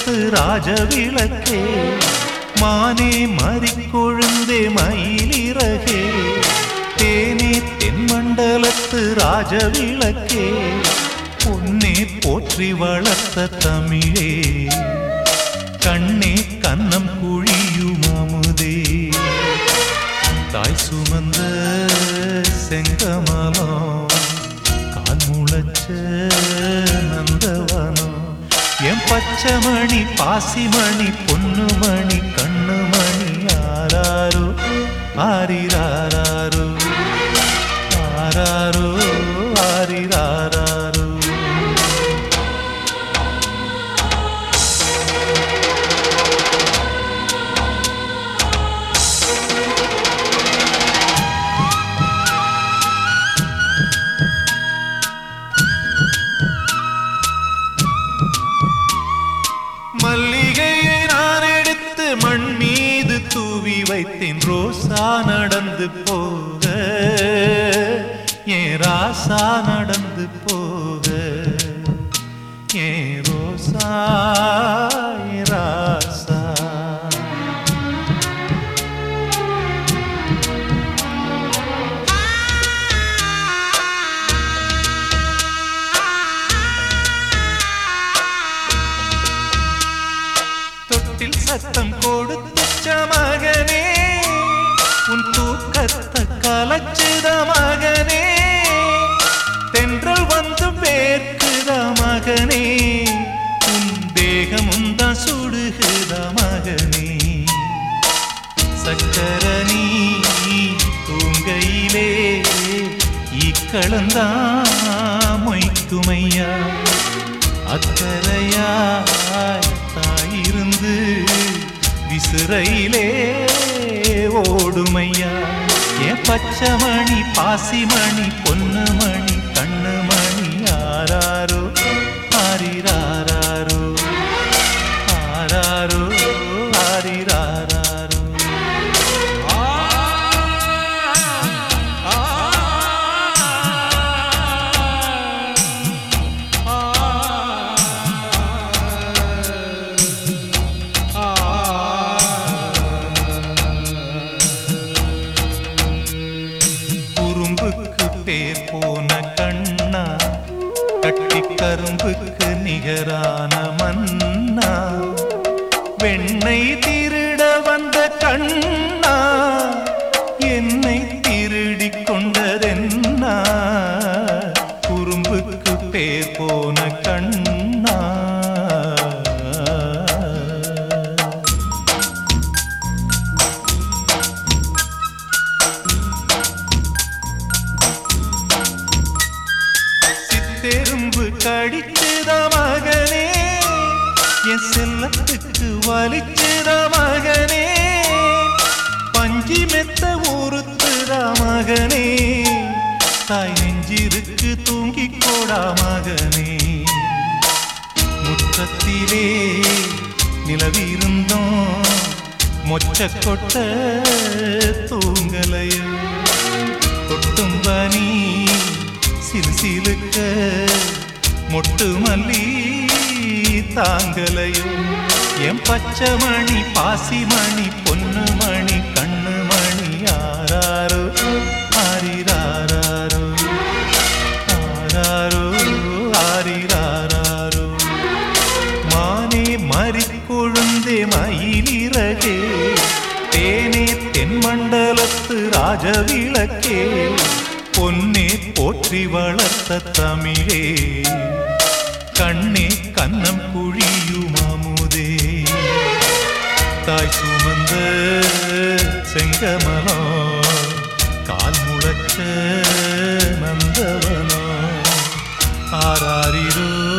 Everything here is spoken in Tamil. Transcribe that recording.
மண்டலத்து ராஜவிளக்கே மானே மறிக்கொழுந்தே மயிலிறகே தேனே தென்மண்டலத்து ராஜவிளக்கே பொன்னே போற்றி வளர்த்த தமிழே கண்ணே கன்னம் குழியும் அமுதே தாய் சுமந்த செங்கமலம் கால் முளைச்ச நந்தவனம் என் பச்சைமணி பாசிமணி பொன்னுமணி கண்ணுமணி ஆராரோ ஆரிராரோ ஆராரோ ஆரிராரோ மல்லிகையை நான் எடுத்து மண் மீது தூவி வைத்தேன் ரோசா நடந்து போக ஏன் ராசா நடந்து போக ஏன் ரோசா ஏன் ராசா தொட்டில் சத்தம் கொடுத்த மகனே உன் தூக்கத்தை கலச்சுத மகனே தென்றல் வந்து பேர்க்குத மகனே உன் தேகமும் தான் சுடுகுத மகனே சக்கரணி தூங்கையிலே இக்களந்தா மொய்க்குமையா அக்கறையாய் தாயிருந்து விசிறையிலே ஓடுமையா என் பச்சைமணி பாசிமணி பொன்னுமணி கண்ணுமணி ஆராரோ ஆரிராரோ ஆராரோ ஆரிராரோ குறும்புக்கு பேர் போன கண்ணா கட்டி கரும்புக்கு நிகரான மன்னா வெண்ணை திருட வந்த கண்ணா என்னை திருடிக் கொண்டதென்னா குறும்புக்கு பேர் போன கண்ணா சித்தெரும்பு கடிச்சுத மகனே என் செல்லத்துக்கு வலிச்சுத மகனே பஞ்சி மெத்த ஊறுத்துத மகனே தாய் நெஞ்சிருக்கு தூங்கிக் கோடா மகனே முற்றத்திலே நிலவிருந்தோம் மொச்ச கொட்ட தூங்கலையோ கொட்டும் பனி சிலுசிலுக்க மொட்டு மல்லி தாங்கலையோ என் பச்சைமணி பாசிமணி பொன்னுமணி கண்ணுமணி ஆராரோ ஆரிராரோ ஆராரோ ஆரிராரோ மானே மறிக்கொழுந்தே மயிலிறகே தேனே தென்மண்டலத்து ராஜவிளக்கே பொன்னே போற்றி வளர்த்த தமிழே கண்ணே கன்னம் குழியும் அமுதே தாய் சுமந்த செங்கமலம் கால் முளைச்ச நந்தவனம் ஆராரிரோ